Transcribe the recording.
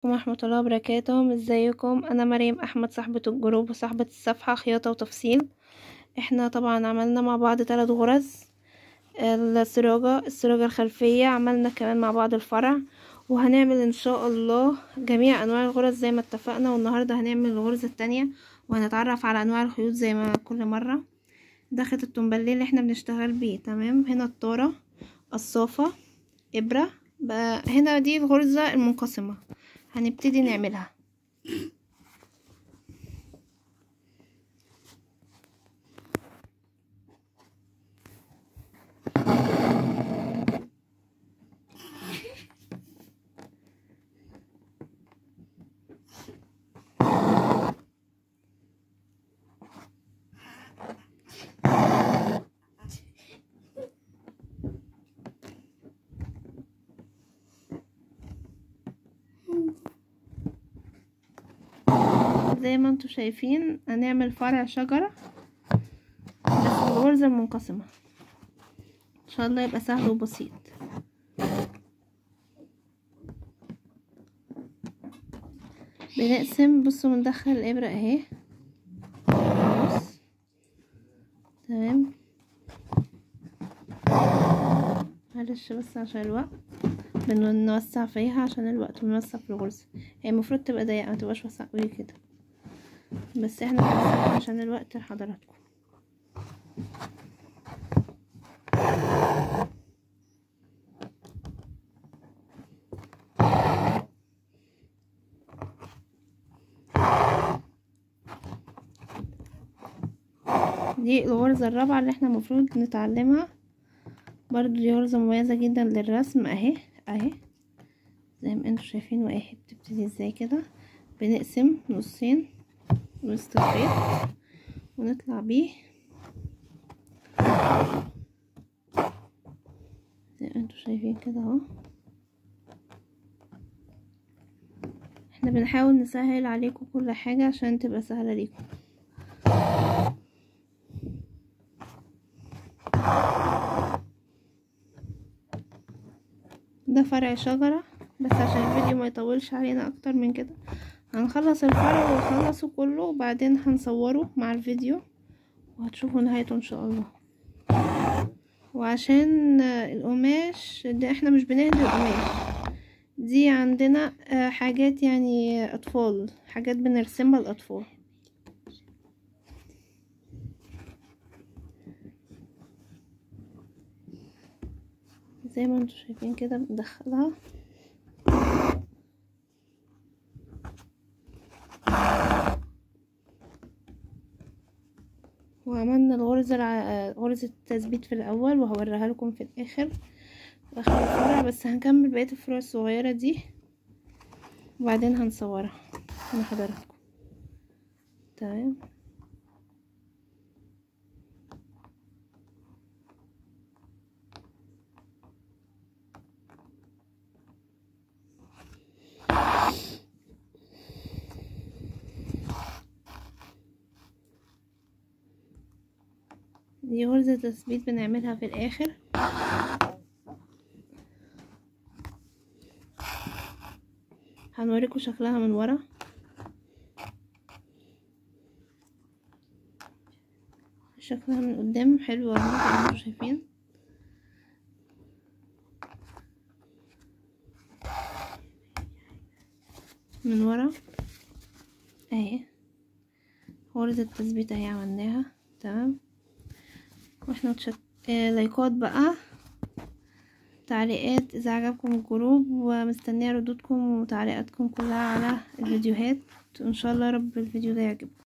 ورحمة الله وبركاته ازيكم انا مريم احمد صاحبة الجروب وصاحبة الصفحة خياطة وتفصيل احنا طبعا عملنا مع بعض ثلاث غرز السراجة السراجة الخلفية عملنا كمان مع بعض الفرع وهنعمل ان شاء الله جميع انواع الغرز زي ما اتفقنا والنهاردة هنعمل الغرزة التانية وهنتعرف على انواع الخيوط زي ما كل مرة ده خيط التومباليه اللي احنا بنشتغل بيه تمام هنا الطارة قصافة ابرة بقى هنا دي الغرزة المنقسمة هنبتدي نعملها زي ما انتوا شايفين هنعمل فرع شجرة بس الغرزة المنقسمة ان شاء الله يبقى سهل وبسيط بنقسم بصوا بندخل الابرة اهي بص تمام معلش بس عشان الوقت بنوسع فيها عشان الوقت بنوسع في الغرزة هي المفروض تبقى ضيقة متبقاش واسعة قوي كده بس احنا بنوسعها عشان الوقت لحضراتكم دي الغرزة الرابعة اللي احنا المفروض نتعلمها برضو دي غرزة مميزة جدا للرسم اهي اهي زي ما انتوا شايفين واهي بتبتدي ازاي كده بنقسم نصين وسط الخيط ونطلع بيه زي ما انتوا شايفين كده اهو احنا بنحاول نسهل عليكم كل حاجة عشان تبقى سهلة ليكم ده فرع شجرة بس عشان الفيديو ما يطولش علينا اكتر من كده هنخلص الفرع ونخلصه كله وبعدين هنصوره مع الفيديو وهتشوفوا نهايته ان شاء الله وعشان القماش ده احنا مش بنهدي القماش دي عندنا حاجات يعني اطفال حاجات بنرسمها الاطفال زي ما انتوا شايفين كده بندخلها وعملنا الغرزة غرزة التثبيت في الأول وهوريها لكم في الآخر في آخر الفرع بس هنكمل بقية الفروع الصغيرة دي وبعدين هنصورها مع حضراتكم تمام دي غرزة تثبيت بنعملها في الآخر هنوريكم شكلها من ورا شكلها من قدام حلو اهو زي ما انتوا شايفين من ورا اهي غرزة تثبيت اهي عملناها تمام واحنا تشك... آه لايكات بقى تعليقات اذا عجبكم الجروب ومستنيه ردودكم وتعليقاتكم كلها على الفيديوهات ان شاء الله رب الفيديو ده يعجبكم